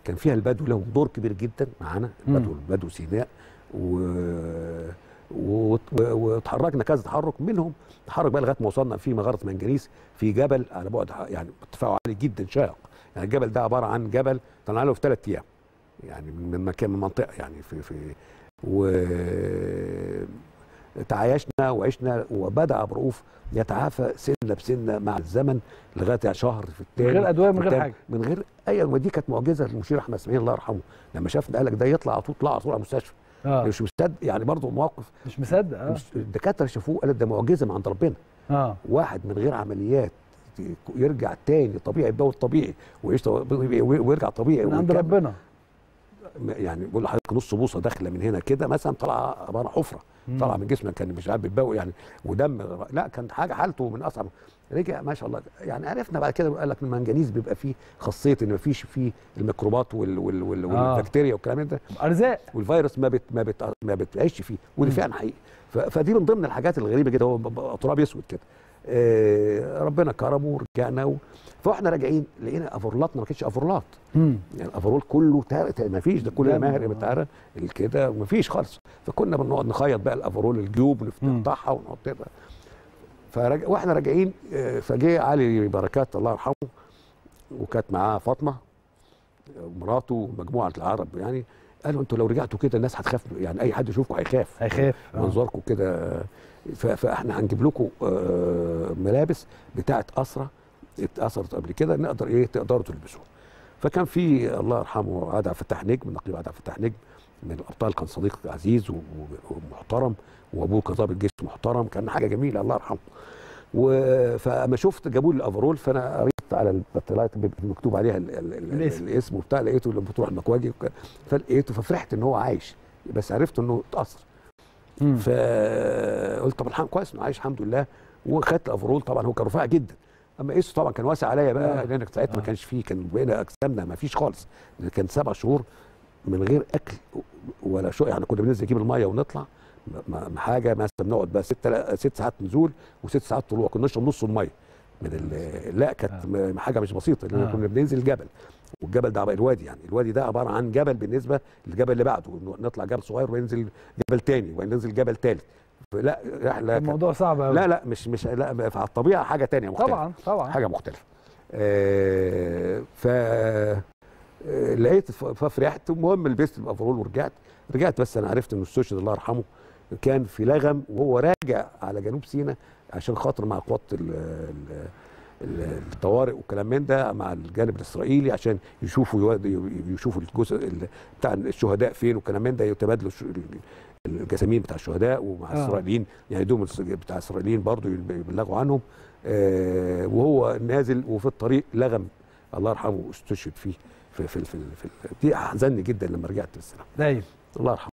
كان فيها البدو لهم دور كبير جدا معانا البدو البدو سيناء و و- وتحركنا كذا تحرك منهم تحرك بقى لغايه ما وصلنا في مغاره منجنيس في جبل على بعد ح- يعني ارتفاعه عالي جدا شاق يعني الجبل ده عباره عن جبل طلعنا له في ثلاث ايام يعني من من مكان من منطقه يعني في في و تعايشنا وعشنا وبدا ابو رؤوف يتعافى سنه بسنه مع الزمن لغايه شهر في الثاني من غير ادويه من في غير التاني. حاجه من غير اي ودي كانت معجزه للمشير احمد اسماعيل الله يرحمه لما شافنا قال لك ده يطلع على طول طلع على طول على المستشفى اه مش مصدق يعني برضه موقف مش مصدق اه مش- الدكاتره شافوه قال ده معجزه من عند ربنا اه واحد من غير عمليات يرجع تاني طبيعي يبقى طبيعي ويعيش طبيعي ويرجع طبيعي من عند ويكمل. ربنا يعني بقول لحضرتك نص بوصه داخله من هنا كده مثلا طالعه عباره حفره مم. طالعه من جسمك كان مش عارف بتبوق يعني ودم لا كان حاجه حالته من اصعب رجع ما شاء الله يعني عرفنا بعد كده قال لك المنجنيز بيبقى فيه خاصيه ان ما فيش فيه الميكروبات وال وال وال آه. والبكتيريا والكلام ده ارزاق والفيروس ما بت ما بت ما بتعيش فيه ودي مم. فعلا حقيقي ف- فدي من ضمن الحاجات الغريبه جدا هو ب- ب- تراب اسود كده آه ربنا كرمه ورجعنا و... فاحنا راجعين لقينا افورلاتنا ما كانتش افورلات مم. يعني الافرول كله تا... تا... ما فيش ده كل دم. الماهر بتاعنا كده ما فيش خالص فكنا بنقعد نخيط بقى الافرول الجيوب مم. ونفتحها ونحطها فرج... واحنا راجعين آه، فجه علي بركات الله يرحمه وكانت معاه فاطمه ومراته ومجموعه العرب يعني قالوا انتوا لو رجعتوا كده الناس هتخاف يعني اي حد يشوفكم هيخاف هيخاف آه. منظركم كده ف- فاحنا هنجيب لكم آه، ملابس بتاعه اسره اتاثرت قبل كده نقدر ايه تقدروا تلبسوها فكان في الله يرحمه عاد عبد الفتاح نجم النقيب عاد عبد الفتاح نجم من الابطال كان صديق عزيز و- و- ومحترم وابوه كان ضابط جيش محترم كان حاجه جميله الله يرحمه و- فاما شفت جابوا لي الافرول فانا قريت على البطلات بيبقى مكتوب عليها ال ال ال الاسم. الاسم وبتاع لقيته لما بتروح المكواجي وك- فلقيته ففرحت ان هو عايش بس عرفت انه اتاثر مم. فقلت طب الحمد كويس انه عايش الحمد لله وخدت الافرول طبعا هو كان رفيع جدا اما قيسه طبعا كان واسع عليا بقى آه. لان ساعتها ما آه. كانش فيه كان بقينا اجسامنا ما فيش خالص لأن كان سبع شهور من غير اكل ولا شو يعني كنا بننزل نجيب الميه ونطلع ما- ما حاجه مثلا بنقعد بقى ست ست ساعات نزول وست ساعات طلوع كنا نشرب نص الميه من ال- لا كانت م- حاجه مش بسيطه لان آه. كنا بننزل الجبل والجبل ده عبارة الوادي يعني الوادي ده عباره عن جبل بالنسبه للجبل اللي بعده إنه نطلع جبل صغير وننزل جبل تاني وننزل جبل تالت لا رحله كانت- الموضوع صعب قوي لا لا مش مش لا على الطبيعه حاجه تانية مختلفه طبعا طبعا حاجه مختلفه آه ف آه، لقيت ف- ففرحت المهم لبست الافرول ورجعت رجعت بس انا عرفت انه السوشيال الله يرحمه كان في لغم وهو راجع على جنوب سيناء عشان خاطر مع قوات ال- ال- ال- الطوارئ والكلام من ده مع الجانب الاسرائيلي عشان يشوفوا يود- يشوفوا الجزء ال- بتاع الشهداء فين والكلام من ده يتبادلوا الش- ال- الجسامين بتاع الشهداء ومع آه. الاسرائيليين يعني دوم الس- بتاع الاسرائيليين برضه يبلغوا عنهم آه وهو نازل وفي الطريق لغم الله يرحمه استشهد فيه في في في, في, في دي احزنني جدا لما رجعت بالسلام دايم الله يرحمه